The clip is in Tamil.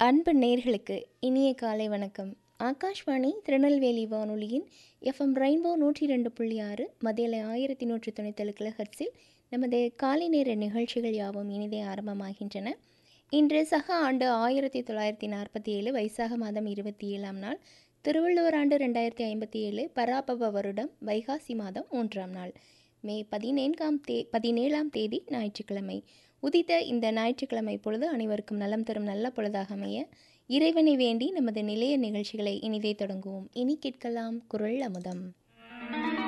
அன்பு நேர்களுக்கு இனிய காலை வணக்கம் ஆகாஷ்வாணி திருநெல்வேலி வானொலியின் எஃப்எம் ரெயின்போ நூற்றி ரெண்டு புள்ளி ஆறு மதியலை ஆயிரத்தி நூற்றி தொண்ணூத்தேழு கிலோஹெர்ட்ஸில் நமது காலை நேர நிகழ்ச்சிகள் யாவும் இனிதே ஆரம்பமாகின்றன இன்று சக ஆண்டு ஆயிரத்தி தொள்ளாயிரத்தி நாற்பத்தி ஏழு வைசாக மாதம் இருபத்தி ஏழாம் நாள் திருவள்ளுவர் ஆண்டு ரெண்டாயிரத்தி ஐம்பத்தி ஏழு பராபவ வருடம் வைகாசி மாதம் மூன்றாம் நாள் மே பதினேழாம் தே பதினேழாம் தேதி ஞாயிற்றுக்கிழமை உதித்த இந்த ஞாயிற்றுக்கிழமை பொழுது அனைவருக்கும் நலம் தரும் நல்ல பொழுதாக அமைய இறைவனை வேண்டி நமது நிலைய நிகழ்ச்சிகளை இனிதே தொடங்குவோம் இனி கேட்கலாம் குரல் அமுதம்